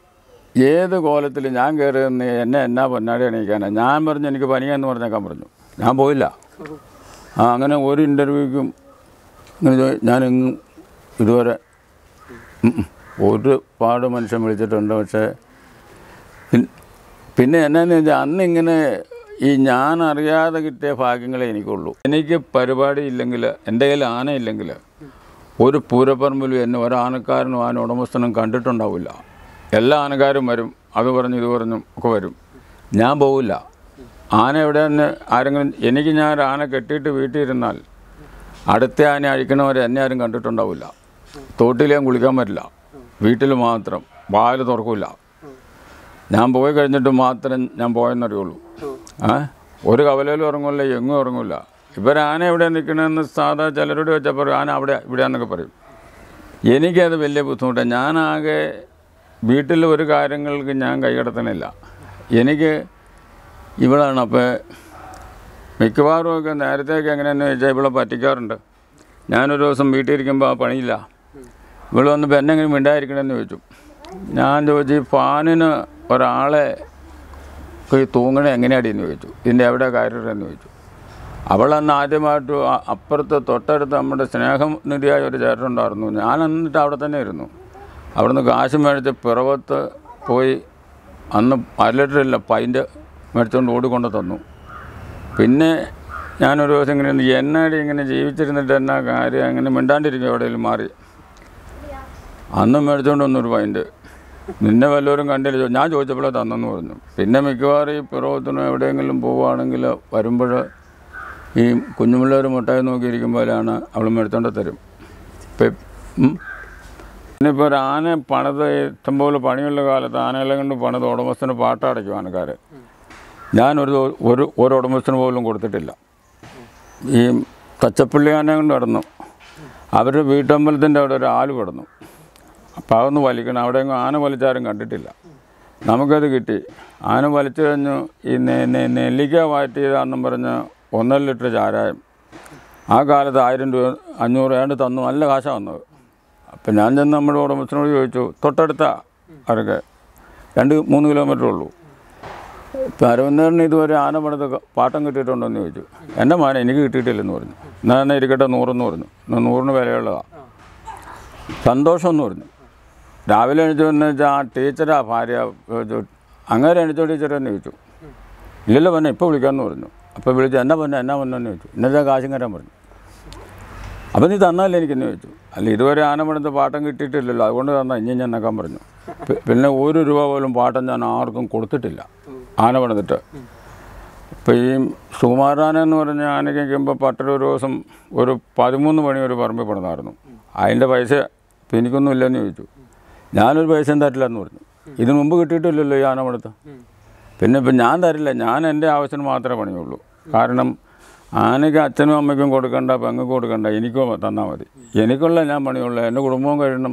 ഏത് കോലത്തിൽ ഞാൻ കയറി നിന്ന് എന്നെ എന്നാ പൊന്നാടി അണിയിക്കാനാണ് ഞാൻ പറഞ്ഞു എനിക്ക് പനിയാന്ന് പറഞ്ഞേക്കാൻ പറഞ്ഞു ഞാൻ പോയില്ല ആ അങ്ങനെ ഒരു ഇൻ്റർവ്യൂക്കും ഇങ്ങനെ ചോ- ഞാനെങ്ങും ഇതുവരെ ഉം ഉം. ഒരുപാട് മനുഷ്യൻ വിളിച്ചിട്ടുണ്ട് പക്ഷേ പിൻ- പിന്നെ എന്നാന്ന് വെച്ചാൽ അന്ന് ഇങ്ങനെ ഈ ഞാൻ അറിയാതെ കിട്ടിയ ഭാഗ്യങ്ങളെ എനിക്കുള്ളൂ എനിക്ക് പരിപാടി ഇല്ലെങ്കിൽ എൻ്റെ കയ്യിൽ ആന ഇല്ലെങ്കിൽ ഒരു പൂരപ്പറമ്പിലും എന്നെ ഒരാനക്കാരനും ആന ഉടമസ്ഥനും കണ്ടിട്ടുണ്ടാവില്ല എല്ലാ ആനക്കാരും വരും അത് പറഞ്ഞു ഇത് പറഞ്ഞും ഒക്കെ വരും ഞാൻ പോവില്ല ആന എവിടെ നിന്ന് ആരെങ്കിലും എനിക്ക് ഞാൻ ഒരു ആന കെട്ടിയിട്ട് വീട്ടിൽ ഇരുന്നാൽ അടുത്ത ആന അഴിക്കണവരെ എന്നെ ആരും കണ്ടിട്ടുണ്ടാവില്ല തോട്ടിൽ ഞാൻ കുളിക്കാൻ പറ്റില്ല വീട്ടിൽ മാത്രം വാല് തുറക്കില്ല ഞാൻ പോയി കഴിഞ്ഞിട്ട് മാത്രം ഞാൻ പോയെന്നറിയുള്ളൂ ആ ഒരു കവലയിലും ഉറങ്ങില്ല എങ്ങും ഉറങ്ങില്ല ഇവർ ആന എവിടെ നിൽക്കണമെന്ന് സാധാ ചിലരോട് വെച്ചാൽ പറയും ആന അവിടെ ഇവിടെയാന്നൊക്കെ പറയും എനിക്കത് വലിയ ബുദ്ധിമുട്ടാണ് ഞാനാകെ വീട്ടിൽ ഒരു കാര്യങ്ങൾക്ക് ഞാൻ കൈകടത്തണില്ല എനിക്ക് ഇവളാണ് അപ്പോൾ മിക്കവാറും ഒക്കെ നേരത്തെയൊക്കെ എങ്ങനെയാണെന്ന് വെച്ചാൽ ഇവളെ പറ്റിക്കാറുണ്ട് ഞാനൊരു ദിവസം വീട്ടിൽ ഇരിക്കുമ്പോൾ ആ പണിയില്ല ഇവള് വന്നപ്പോൾ എന്നെ എങ്ങനെ മിണ്ടായിരിക്കണമെന്ന് ചോദിച്ചു ഞാൻ ചോദിച്ചു ഈ ഫാനിന് ഒരാളെ ഈ തൂങ്ങണ എങ്ങനെയാടിയെന്ന് ചോദിച്ചു ഇതിൻ്റെ എവിടെ കയറണമെന്ന് ചോദിച്ചു അവളന്ന് ആദ്യമായിട്ട് അ- അപ്പുറത്ത് തൊട്ടടുത്ത് നമ്മുടെ സ്നേഹനിധിയായ ഒരു ചേട്ടനുണ്ടായിരുന്നു ഞാൻ എന്നിട്ട് അവിടെ തന്നെ ഇരുന്നു അവിടുന്ന് കാശ് മേടിച്ച് പിറവത്ത് പോയി അന്ന് അര ലിറ്റർ ഇല്ല പൈൻ്റ് മേടിച്ചുകൊണ്ട് ഓടിക്കൊണ്ട് തന്നു പിന്നെ ഞാനൊരു ദിവസം ഇങ്ങനെ ഇരുന്ന് എന്നാടി ഇങ്ങനെ ജീവിച്ചിരുന്നിട്ട് എന്നാ കാര്യം അങ്ങനെ മിണ്ടാണ്ടിരിക്കും എവിടെയെങ്കിലും മാറി അന്ന് മേടിച്ചുകൊണ്ട് വന്നൊരു പൈൻ്റ് നിന്നെ വല്ലവരും കണ്ടില്ല ചോ- ഞാൻ ചോദിച്ചപ്പോഴേ തന്നെന്ന് പറഞ്ഞു പിന്നെ മിക്കവാറും ഈ പിറവത്തിനും എവിടെയെങ്കിലും പോവുകയാണെങ്കിൽ വരുമ്പോൾ ഈ കുഞ്ഞുപിള്ളേർ മുട്ടായി നോക്കിയിരിക്കുമ്പോഴാണ് അവൾ മേടിച്ചോണ്ട് തരും ഇപ്പം ഉം. പിന്നെ ഇപ്പോൾ ഒരു ആന പണിത് ഇഷ്ടംപോലെ പണിയുള്ള കാലത്ത് ആനയെല്ലാം കൊണ്ട് പണിത് ഉടമസ്ഥന് പാട്ടടയ്ക്കും ആനക്കാർ ഞാനൊരു ദോ- ഒരു ഒരു ഉടമസ്ഥന് പോലും കൊടുത്തിട്ടില്ല ഈ തച്ചപ്പള്ളി ആന കൊണ്ട് നടന്നു അവരുടെ വീട്ടമ്പലത്തിൻ്റെ അവിടെ ഒരു ആല് കിടന്നു അപ്പോൾ അതൊന്ന് വലിക്കണം അവിടെ എങ്ങും ആന വലിച്ചാരും കണ്ടിട്ടില്ല നമുക്കത് കിട്ടി ആന വലിച്ചു കഴിഞ്ഞു ഈ നെ- നെ- നെല്ലിക്ക വാറ്റിയതാണെന്നും പറഞ്ഞ് ഒന്നര ലിറ്റർ ചാരായം ആ കാലത്ത് ആയിരം രൂപ അഞ്ഞൂറ് ഏണ്ട് തന്നു നല്ല കാശാണ് വന്നത് അപ്പം ഞാൻ ചെന്ന് നമ്മുടെ ഉടമസ്ഥനോട് ചോദിച്ചു തൊട്ടടുത്ത അവരൊക്കെ രണ്ട് മൂന്ന് കിലോമീറ്റർ ഉള്ളൂ ഇപ്പം അരവിന്ദറിന് ഇതുവരെ ആന പണിത് പാട്ടം കിട്ടിയിട്ടുണ്ടോ എന്ന് ചോദിച്ചു എൻ്റെ മാന എനിക്ക് കിട്ടിയിട്ടില്ലെന്ന് പറഞ്ഞു എന്നാൽ എന്നാൽ ഇരിക്കട്ടെ നൂറെന്ന് പറഞ്ഞു എന്നാൽ നൂറിന് വിലയുള്ളതാണ് സന്തോഷമെന്ന് പറഞ്ഞു രാവിലെ എണീച്ചെന്ന് വെച്ചാൽ ആ ടീച്ചറാ ഭാര്യ ചോദിച്ചു, അങ്ങനെ എണീച്ചോ ടീച്ചറെന്ന് ചോദിച്ചു ഇല്ലല്ലോ പൊന്നെ ഇപ്പോൾ വിളിക്കാമെന്ന് പറഞ്ഞു അപ്പോൾ വിളിച്ചു എന്നാ പൊന്നെ എന്നാ പൊന്നെന്ന് ചോദിച്ചു എന്നുവെച്ചാൽ കാശും കയറാൻ പറഞ്ഞു അപ്പം നീ തന്നല്ലേ എനിക്കെന്ന് ചോദിച്ചു അല്ല ഇതുവരെ ആന പണിത് പാട്ടം കിട്ടിയിട്ടില്ലല്ലോ അതുകൊണ്ട് തന്നാ ഇനി ഞാൻ നക്കാൻ പറഞ്ഞു പി- പിന്നെ ഒരു രൂപ പോലും പാട്ടം ഞാൻ ആർക്കും കൊടുത്തിട്ടില്ല ആന പണിതിട്ട് ഇപ്പം ഈ സുകുമാരാന എന്ന് പറഞ്ഞ ആനയ്ക്ക് നിൽക്കുമ്പോൾ പട്ടൊരു ദിവസം ഒരു പതിമൂന്ന് മണി ഒരു പറമ്പിൽ പണിതായിരുന്നു അതിൻ്റെ പൈസ ഇപ്പം എനിക്കൊന്നും ഇല്ലെന്ന് ചോദിച്ചു ഞാനൊരു പൈസയും തരില്ലെന്ന് പറഞ്ഞു ഇതിനു മുമ്പ് കിട്ടിയിട്ടില്ലല്ലോ ഈ ആന പണിത്ത് പിന്നെ ഇപ്പം ഞാൻ തരില്ല ഞാൻ എൻ്റെ ആവശ്യത്തിന് മാത്രമേ പണിയുള്ളൂ കാരണം ആനയ്ക്ക് അച്ഛനും അമ്മയ്ക്കും കൊടുക്കണ്ട പെങ്ങൾക്ക് കൊടുക്കണ്ട എനിക്കോ തന്നാൽ മതി എനിക്കുള്ള ഞാൻ പണിയുള്ളൂ എൻ്റെ കുടുംബവും കഴിയണം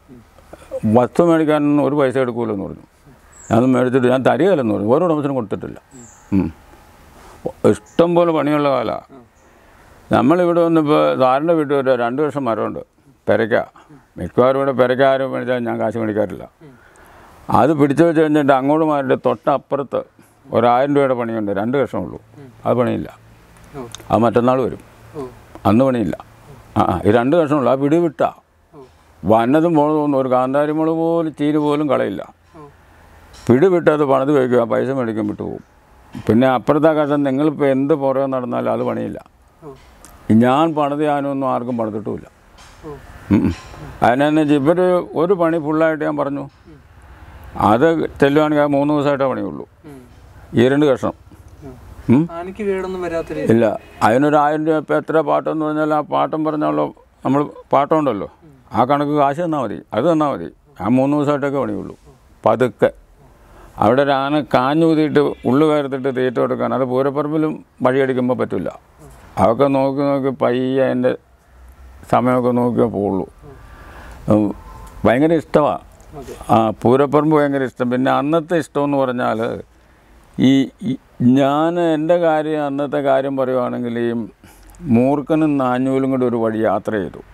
വസ്തു മേടിക്കാനൊന്നും ഒരു പൈസ എടുക്കൂലെന്ന് പറഞ്ഞു ഞാനത് മേടിച്ചിട്ട് ഞാൻ തരികയില്ലെന്ന് പറഞ്ഞു ഓരോ ഉടമസ്ഥനും കൊടുത്തിട്ടില്ല ഉം. ഇഷ്ടം പോലെ പണിയുള്ള കാലമാണ് നമ്മളിവിടെ വന്നിപ്പോൾ സാറിൻ്റെ വീട്ടിൽ ഒരു രണ്ട് വർഷം മരമുണ്ട് പെരയ്ക്ക മിക്കവാറും ഇവിടെ പെരയ്ക്ക ആരും മേടിച്ചാൽ ഞാൻ കാശ് മേടിക്കാറില്ല അത് പിടിച്ചു വെച്ച് കഴിഞ്ഞിട്ട് അങ്ങോട്ട് മാറിയിട്ട് തൊട്ടപ്പുറത്ത് ഒരായിരം രൂപയുടെ പണിയുണ്ട് രണ്ട് വർഷമുള്ളൂ അത് പണിയില്ല ഓ അത് മറ്റന്നാൾ വരും ഓ അന്ന് പണിയില്ല ആ ആ, ഈ രണ്ട് വർഷമുള്ളൂ ആ പിടി വിട്ടാ ഓ വന്നതും പോണതും ഒരു കാന്താരി മുളക് പോലും ചീര് പോലും കളയില്ല ഓ പിടി വിട്ട് അത് പണിത് വയ്ക്കുക ആ പൈസ മേടിക്കാൻ വിട്ടു പോകും പിന്നെ അപ്പുറത്തെ കഷ്ടം നിങ്ങളിപ്പോൾ എന്ത് പുറകെ നടന്നാലും അത് പണിയില്ല ഓ ഞാൻ പണിത് ഞാനൊന്നും ആർക്കും പണിതിട്ടുമില്ല ഓ അതിനെ ഇവർ ഒരു പണി ഫുള്ളായിട്ട് ഞാൻ പറഞ്ഞു അത് ചെല്ലുവാണെങ്കിൽ ആ മൂന്ന് ദിവസമായിട്ടേ പണിയുള്ളൂ ഉം. ഈ രണ്ട് കഷ്ണം ഉം. ഉം? ആനയ്ക്ക് കേടൊന്നും വരാത്ത രീതി ഇല്ല അതിനൊരു ആയിരം രൂപ ഇപ്പം എത്ര പാട്ടെന്ന് പറഞ്ഞാൽ ആ പാട്ടം പറഞ്ഞാലോ നമ്മൾ പാട്ടമുണ്ടല്ലോ ആ കണക്ക് കാശ് തന്നാൽ മതി അത് തന്നാൽ മതി ആ മൂന്ന് ദിവസമായിട്ടൊക്കെ പണിയുള്ളൂ പതുക്കെ അവിടെ ഒരു ആന കാഞ്ഞൂതിയിട്ട് ഉള്ളു കയറത്തിട്ട് തീറ്റ കൊടുക്കാൻ അത് പൂരപ്പറമ്പിലും വഴിയടിക്കുമ്പോൾ പറ്റില്ല അതൊക്കെ നോക്കി നോക്കി പയ്യെ അതിൻ്റെ സമയമൊക്കെ നോക്കിയേ പോവുള്ളൂ ഉം, ഭയങ്കര ഇഷ്ടമാണ് അതെ ആ പൂരപ്പറമ്പ് ഭയങ്കര ഇഷ്ടം പിന്നെ അന്നത്തെ ഇഷ്ടമെന്ന് പറഞ്ഞാൽ ഈ ഈ- ഞാൻ എൻ്റെ കാര്യം അന്നത്തെ കാര്യം പറയുവാണെങ്കിൽ ഈ മൂർഖനും നാഞ്ഞൂലും കൂടി ഒരു വഴി യാത്ര ചെയ്തു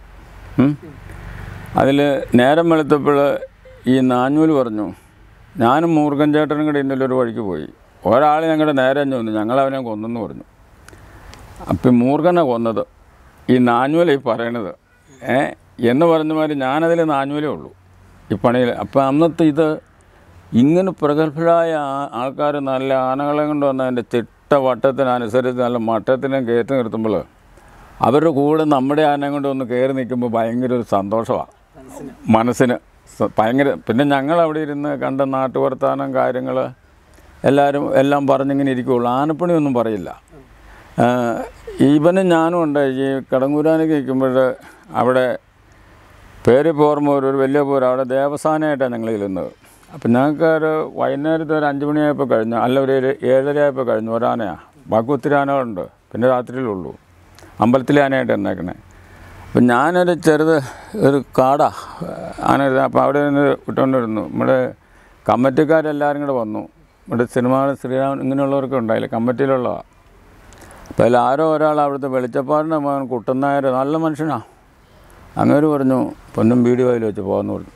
അതിൽ നേരം വെളുത്തപ്പോൾ ഈ നാഞ്ഞൂല് പറഞ്ഞു ഞാനും മൂർഖൻ ചേട്ടനും കൂടി ഇന്നലെ ഒരു വഴിക്ക് പോയി ഒരാൾ ഞങ്ങളുടെ നേരെ ചെന്നു ഞങ്ങൾ അവനെ കൊന്നെന്ന് പറഞ്ഞു അപ്പം മൂർഖനെ കൊന്നത് ഈ നാഞ്ഞൂല ഈ പറയണത് ഏ എന്ന് പറഞ്ഞ മാതിരി ഞാനതിൽ നാഞ്ഞൂലേ ഉള്ളൂ ഈ പണിയിൽ അപ്പം അന്നത്തെ ഇത് ഇങ്ങനെ പ്രഗത്ഭരായ ആൾക്കാർ നല്ല ആനകളെ കൊണ്ട് വന്ന അതിൻ്റെ ചിട്ട വട്ടത്തിനനുസരിച്ച് നല്ല മട്ടത്തിനും കയറ്റി നിർത്തുമ്പോൾ അവരുടെ കൂടെ നമ്മുടെ ആനയും കൊണ്ട് ഒന്ന് കയറി നിൽക്കുമ്പോൾ ഭയങ്കര ഒരു സന്തോഷമാണ് മനസ്സിന് മനസ്സിന് സ- ഭയങ്കര പിന്നെ ഞങ്ങൾ അവിടെ ഇരുന്ന് കണ്ട നാട്ടുവർത്താനം കാര്യങ്ങൾ എല്ലാവരും എല്ലാം പറഞ്ഞിങ്ങനെ ഇരിക്കുകയുള്ളൂ ആനപ്പണിയൊന്നും പറയില്ല ആ, ഇവനും ഞാനും ഉണ്ട് ഈ കടങ്ങൂരാനൊക്കെ നിൽക്കുമ്പോൾ അവിടെ പേര് പോർമൂർ ഒരു വലിയ പൂരം അവിടെ ദേവസ്ഥാനമായിട്ടാണ് ഞങ്ങൾ ഇരുന്നത് അപ്പം ഞങ്ങൾക്ക് ഒരു വൈകുന്നേരത്തെ ഒരു അഞ്ച് മണിയായപ്പോൾ കഴിഞ്ഞു അല്ല ഒരു ഏഴ് ഏഴരയായപ്പോൾ കഴിഞ്ഞു ഒരാനയാണ് ബാക്കി ഒത്തിരി ആനകളുണ്ട് പിന്നെ രാത്രിയിലുള്ളൂ അമ്പലത്തിലെ ആനയായിട്ട് എന്നേക്കണേ അപ്പം ഞാനൊരു ചെറുത് ഒരു കാടാ ആന ഇരുന്ന് അപ്പോൾ അവിടെ നിന്ന് വിട്ടുകൊണ്ടിരുന്നു നമ്മുടെ കമ്മിറ്റിക്കാരെല്ലാവരും കൂടെ വന്നു ഇവിടെ സിനിമ ശ്രീരാമൻ ഇങ്ങനെയുള്ളവരൊക്കെ ഉണ്ടായില്ല കമ്മിറ്റിയിലുള്ളതാണ് അപ്പോൾ അതിൽ ആരോ ഒരാൾ അവിടുത്തെ വെളിച്ചപ്പാടിൻ്റെ മകൻ കുട്ടനായർ നല്ല മനുഷ്യനാണ് അങ്ങനെ പറഞ്ഞു പൊന്നും വീഡിയോ വായിൽ വെച്ച് പോകാമെന്ന് പറഞ്ഞു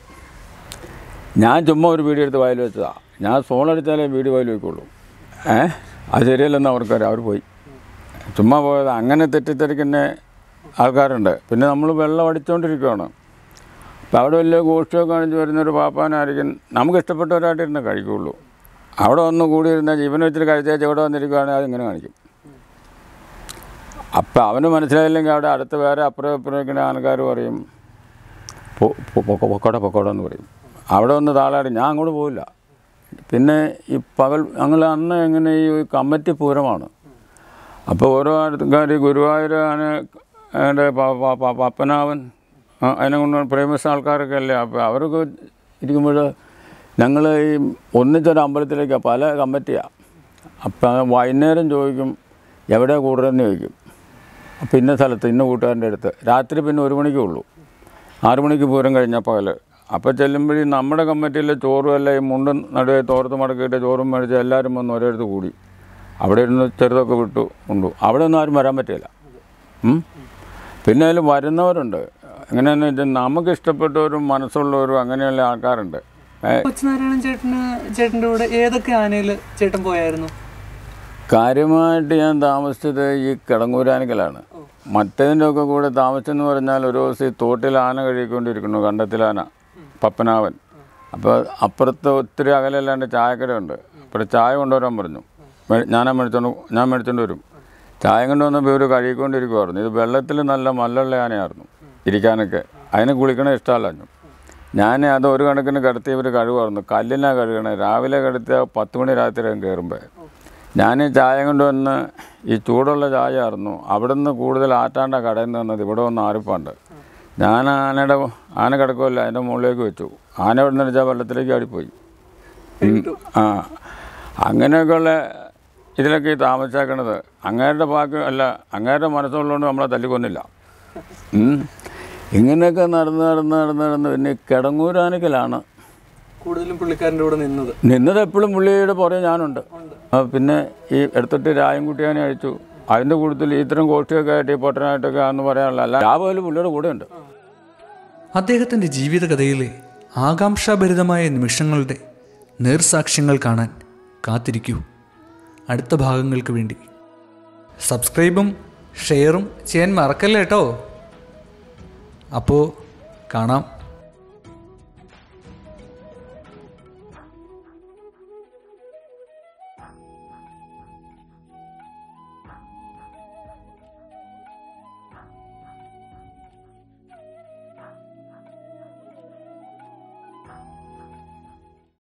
ഞാൻ ചുമ്മാ ഒരു വീഡിയോ എടുത്ത് വായിൽ വെച്ചതാണ് ഞാൻ ഫോൺ അടിച്ചാലേ വീഡിയോ വായിൽ വയ്ക്കുള്ളൂ ഏ അത് ശരിയല്ലെന്ന് അവർക്കറിയാം അവർ പോയി ചുമ്മാ പോയത് അങ്ങനെ തെറ്റിദ്ധരിക്കുന്ന ആൾക്കാരുണ്ട് പിന്നെ നമ്മൾ വെള്ളം അടിച്ചുകൊണ്ടിരിക്കുകയാണ് അപ്പോൾ അവിടെ വലിയ ഗോഷ്ഠിയൊക്കെ കാണിച്ച് വരുന്നൊരു പാപ്പാനായിരിക്കും നമുക്ക് ഇഷ്ടപ്പെട്ടവരായിട്ട് ഇരുന്ന് കഴിക്കുകയുള്ളൂ അവിടെ വന്ന് കൂടിയിരുന്ന ജീവൻ വെച്ചിട്ട് കഴിച്ചേച്ച് ഇവിടെ വന്നിരിക്കുകയാണെങ്കിൽ അതിങ്ങനെ കാണിക്കും അപ്പം അവന് മനസ്സിലായില്ലെങ്കിൽ അവിടെ അടുത്ത് വേറെ അപ്പുറം ഇപ്പുറം ഇരിക്കുന്ന ആൾക്കാർ പറയും പൊ- പൊ- പൊക്കോ പൊക്കോടെ പൊക്കോടെ എന്ന് പറയും അവിടെ വന്ന് താളാടി ഞാൻ അങ്ങോട്ട് പോവില്ല പിന്നെ ഈ പകൽ ഞങ്ങൾ അന്ന് എങ്ങനെ ഈ കമ്മിറ്റി പൂരമാണ് അപ്പോൾ ഓരോ ആൾക്കാർ ഗുരുവായൂർ ആന അതിൻ്റെ പപ്പനാവൻ ആ, അതിനെ കൊണ്ട് പ്രേമിച്ച ആൾക്കാരൊക്കെ അല്ലേ അപ്പോൾ അവരൊക്കെ ഇരിക്കുമ്പോൾ ഞങ്ങൾ ഈ ഒന്നിച്ചൊരു അമ്പലത്തിലേക്ക് പല കമ്മിറ്റിയാണ് അപ്പം വൈകുന്നേരം ചോദിക്കും എവിടെ കൂടുതലെന്ന് ചോദിക്കും അപ്പോൾ ഇന്ന സ്ഥലത്ത് ഇന്ന കൂട്ടുകാരൻ്റെ അടുത്ത് രാത്രി പിന്നെ ഒരു മണിക്കേ ഉള്ളൂ ആറു മണിക്ക് പൂരം കഴിഞ്ഞ പകൽ അപ്പോൾ ചെല്ലുമ്പോഴേ നമ്മുടെ കമ്മിറ്റിയിലെ ചോറും എല്ലാം ഈ മുണ്ടും നടുവേ തോർത്ത് മടക്കിയിട്ട് ചോറും മേടിച്ച് എല്ലാവരും വന്ന് ഒരിടത്ത് കൂടി അവിടെ ഇരുന്ന് ചെറുതൊക്കെ വിട്ടു കൊണ്ടു അവിടെ ഒന്നും ആരും വരാൻ പറ്റില്ല ഉം? പിന്നെ അതിൽ വരുന്നവരുണ്ട് എങ്ങനെയാണെന്ന് വെച്ചാൽ നമുക്ക് ഇഷ്ടപ്പെട്ടവരും മനസ്സുള്ളവരും അങ്ങനെയുള്ള ആൾക്കാരുണ്ട് ഏ, കൊച്ചുനാരായണൻ ചേട്ടന് ചേട്ടൻ്റെ കൂടെ ഏതൊക്കെ ആനയിൽ ചേട്ടൻ പോയായിരുന്നു കാര്യമായിട്ട് ഞാൻ താമസിച്ചത് ഈ കിടങ്ങൂരാനിക്കലാണ് മറ്റേതിൻ്റെ ഒക്കെ കൂടെ താമസിച്ചെന്ന് പറഞ്ഞാൽ ഒരു ദിവസം ഈ തോട്ടിൽ ആന കഴുകിക്കൊണ്ടിരിക്കുന്നു കണ്ടത്തിലാന പപ്പനാവൻ അപ്പോൾ അപ്പുറത്ത് ഒത്തിരി അകലല്ലാണ്ട് ചായക്കടയുണ്ട് അപ്പോൾ ചായ കൊണ്ടുവരാൻ പറഞ്ഞു മേ- ഞാനാ മേടിച്ചോണ്ട് ഞാൻ മേടിച്ചോണ്ട് വരും ചായ കൊണ്ടുവന്നപ്പോൾ ഇവർ കഴുകിക്കൊണ്ടിരിക്കുമായിരുന്നു ഇത് വെള്ളത്തിൽ നല്ല മല്ലുള്ള ആനയായിരുന്നു ഇരിക്കാനൊക്കെ അതിന് കുളിക്കണ ഇഷ്ടമല്ല ഞാൻ അത് ഒരു കണക്കിന് കിടത്തി ഇവർ കഴുകുമായിരുന്നു കല്ലിനാ കഴുകണേ രാവിലെ കിടത്തിയ പത്ത് മണി രാത്രി കയറുമ്പോൾ ഞാൻ ഈ ചായ കൊണ്ടുവന്ന് ഈ ചൂടുള്ള ചായ ആയിരുന്നു അവിടെ നിന്ന് കൂടുതൽ ആറ്റാണ്ട കടയിൽ നിന്ന് വന്നത് ഇവിടെ വന്ന് ആരിപ്പാണ്ട് ഞാൻ ആനയുടെ ആന കിടക്കുമല്ല അതിൻ്റെ മുകളിലേക്ക് വെച്ചു ആന ഇവിടെ നിന്ന് വെച്ചാൽ വെള്ളത്തിലേക്ക് ആടിപ്പോയി ഉം. ആ അങ്ങനെയൊക്കെയുള്ള ഇതിലൊക്കെ ഈ താമസിച്ചേക്കണത് അങ്ങേരുടെ ബാക്കി അല്ല അങ്ങേരുടെ മനസ്സുള്ളതുകൊണ്ട് നമ്മളെ തല്ലിക്കൊന്നില്ല ഉം. ഇങ്ങനെയൊക്കെ നടന്ന് നടന്ന് നടന്ന് നടന്ന് പിന്നെ ഈ കിടങ്ങൂരാനിക്കലാണ് കൂടുതലും പുള്ളിക്കാരൻ്റെ കൂടെ നിന്നത് നിന്നത് എപ്പോഴും പുള്ളിയുടെ പുറകെ ഞാനുണ്ട് ആ, പിന്നെ ഈ എടുത്തിട്ട് രായൻകുട്ടിയാനെ അഴിച്ചു അതിൻ്റെ കൂടുതൽ ഇത്തരം കോഷ്ടിയൊക്കെ ആയിട്ട് ഈ പൊട്ടനായിട്ടൊക്കെ ആണെന്ന് പറയാനുള്ള അല്ല രാവിലെ പുള്ളിയുടെ കൂടെ ഉണ്ട് അദ്ദേഹത്തിൻ്റെ ജീവിതകഥയിലെ ആകാംക്ഷാഭരിതമായ നിമിഷങ്ങളുടെ നേർസാക്ഷ്യങ്ങൾ കാണാൻ കാത്തിരിക്കൂ അടുത്ത ഭാഗങ്ങൾക്ക് വേണ്ടി സബ്സ്ക്രൈബും ഷെയറും ചെയ്യാൻ മറക്കല്ലേ കേട്ടോ അപ്പോൾ കാണാം